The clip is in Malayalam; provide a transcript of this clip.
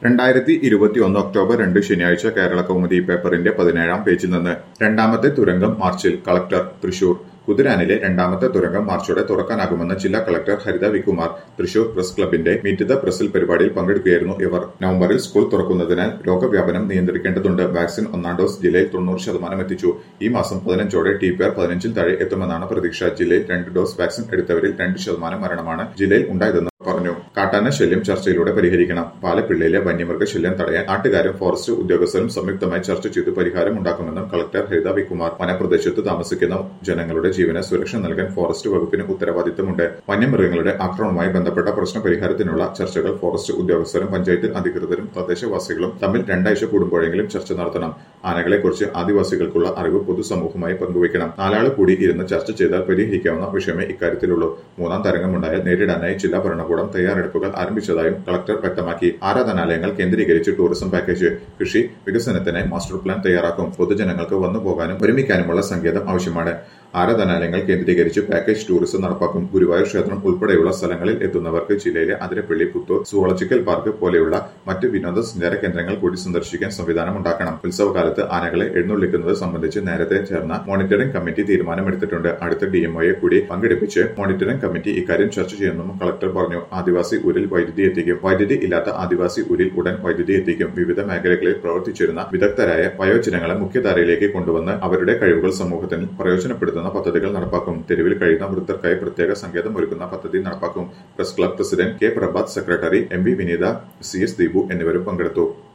രണ്ടായിരത്തി ഇരുപത്തിയൊന്ന് ഒക്ടോബർ രണ്ട് ശനിയാഴ്ച കേരള കൗമുദി പേപ്പറിന്റെ പതിനേഴാം പേജിൽ നിന്ന് രണ്ടാമത്തെ തുരങ്കം മാർച്ചിൽ കളക്ടർ തൃശൂർ കുതിരാനിലെ രണ്ടാമത്തെ തുരങ്കം മാർച്ചോടെ തുറക്കാനാകുമെന്ന് ജില്ലാ കളക്ടർ ഹരിത വികുമാർ തൃശൂർ പ്രസ് ക്ലബിന്റെ മീറ്റ് ദ പ്രസിൽ പരിപാടിയിൽ പങ്കെടുക്കുകയായിരുന്നു ഇവർ നവംബറിൽ സ്കൂൾ തുറക്കുന്നതിനാൽ രോഗവ്യാപനം നിയന്ത്രിക്കേണ്ടതുണ്ട് വാക്സിൻ ഒന്നാം ഡോസ് ജില്ലയിൽ തൊണ്ണൂറ് ശതമാനം എത്തിച്ചു ഈ മാസം പതിനഞ്ചോടെ ടി പി ആർ പതിനഞ്ചിൽ താഴെ എത്തുമെന്നാണ് പ്രതീക്ഷ ജില്ലയിൽ രണ്ട് ഡോസ് വാക്സിൻ എടുത്തവരിൽ രണ്ട് ശതമാനം മരണമാണ് ജില്ലയിൽ ഉണ്ടായതെന്ന് പറഞ്ഞു കാട്ടാന ശല്യം ചർച്ചയിലൂടെ പരിഹരിക്കണം പാലപ്പിള്ളിയിലെ വന്യമൃഗ ശല്യം തടയാൻ നാട്ടുകാരും ഫോറസ്റ്റ് ഉദ്യോഗസ്ഥരും സംയുക്തമായി ചർച്ച ചെയ്ത് പരിഹാരം ഉണ്ടാക്കുമെന്നും കളക്ടർ ഹരിത വികുമാർ വനപ്രദേശത്ത് താമസിക്കുന്ന ജനങ്ങളുടെ ജീവന് സുരക്ഷ നൽകാൻ ഫോറസ്റ്റ് വകുപ്പിന് ഉത്തരവാദിത്തമുണ്ട് വന്യമൃഗങ്ങളുടെ ആക്രമണവുമായി ബന്ധപ്പെട്ട പ്രശ്ന പരിഹാരത്തിനുള്ള ചർച്ചകൾ ഫോറസ്റ്റ് ഉദ്യോഗസ്ഥരും പഞ്ചായത്ത് അധികൃതരും തദ്ദേശവാസികളും തമ്മിൽ രണ്ടാഴ്ച കൂടുമ്പോഴെങ്കിലും ചർച്ച നടത്തണം ആനകളെക്കുറിച്ച് ആദിവാസികൾക്കുള്ള അറിവ് പൊതുസമൂഹവുമായി പങ്കുവയ്ക്കണം നാലാള് കൂടി ഇരുന്ന് ചർച്ച ചെയ്താൽ പരിഹരിക്കാവുന്ന വിഷയമേ ഇക്കാര്യത്തിലുള്ളൂ മൂന്നാം തരംഗമുണ്ടായാൽ നേരിടാനായി ജില്ലാ ഭരണകൂടം തയ്യാറെടുപ്പുകൾ ആരംഭിച്ചതായും കളക്ടർ വ്യക്തമാക്കി ആരാധനാലയങ്ങൾ കേന്ദ്രീകരിച്ച് ടൂറിസം പാക്കേജ് കൃഷി വികസനത്തിനായി മാസ്റ്റർ പ്ലാൻ തയ്യാറാക്കും പൊതുജനങ്ങൾക്ക് വന്നുപോകാനും ഒരുമിക്കാനുമുള്ള സങ്കേതം ആവശ്യമാണ് ആരാധനാലയങ്ങൾ കേന്ദ്രീകരിച്ച് പാക്കേജ് ടൂറിസം നടപ്പാക്കും ഗുരുവായൂർ ക്ഷേത്രം ഉൾപ്പെടെയുള്ള സ്ഥലങ്ങളിൽ എത്തുന്നവർക്ക് ജില്ലയിലെ അതിരപ്പള്ളി പുത്തൂർ സുവോളജിക്കൽ പാർക്ക് പോലെയുള്ള മറ്റ് വിനോദസഞ്ചാര കേന്ദ്രങ്ങൾ കൂടി സന്ദർശിക്കാൻ സംവിധാനം ഉണ്ടാക്കണം ഉത്സവകാലത്ത് ആനകളെ എഴുന്നള്ളിക്കുന്നത് സംബന്ധിച്ച് നേരത്തെ ചേർന്ന മോണിറ്ററിംഗ് കമ്മിറ്റി തീരുമാനമെടുത്തിട്ടുണ്ട് അടുത്ത ഡിഎംഒയെ കൂടി പങ്കെടുപ്പിച്ച് മോണിറ്ററിംഗ് കമ്മിറ്റി ഇക്കാര്യം ചർച്ച ചെയ്യുമെന്നും കളക്ടർ പറഞ്ഞു ആദിവാസി ഊരിൽ വൈദ്യുതി എത്തിക്കും വൈദ്യുതി ഇല്ലാത്ത ആദിവാസി ഊരിൽ ഉടൻ വൈദ്യുതി എത്തിക്കും വിവിധ മേഖലകളിൽ പ്രവർത്തിച്ചിരുന്ന വിദഗ്ധരായ വയോജനങ്ങളെ മുഖ്യധാരയിലേക്ക് കൊണ്ടുവന്ന് അവരുടെ കഴിവുകൾ സമൂഹത്തിന് പ്രയോജനപ്പെടുത്തുന്ന പദ്ധതികൾ നടപ്പാക്കും തെരുവിൽ കഴിയുന്ന വൃദ്ധർക്കായി പ്രത്യേക സങ്കേതം ഒരുക്കുന്ന പദ്ധതി നടപ്പാക്കും press club president K Prabhath secretary M V Vineetha C S Deepu എന്നിവരും പങ്കെടുത്തു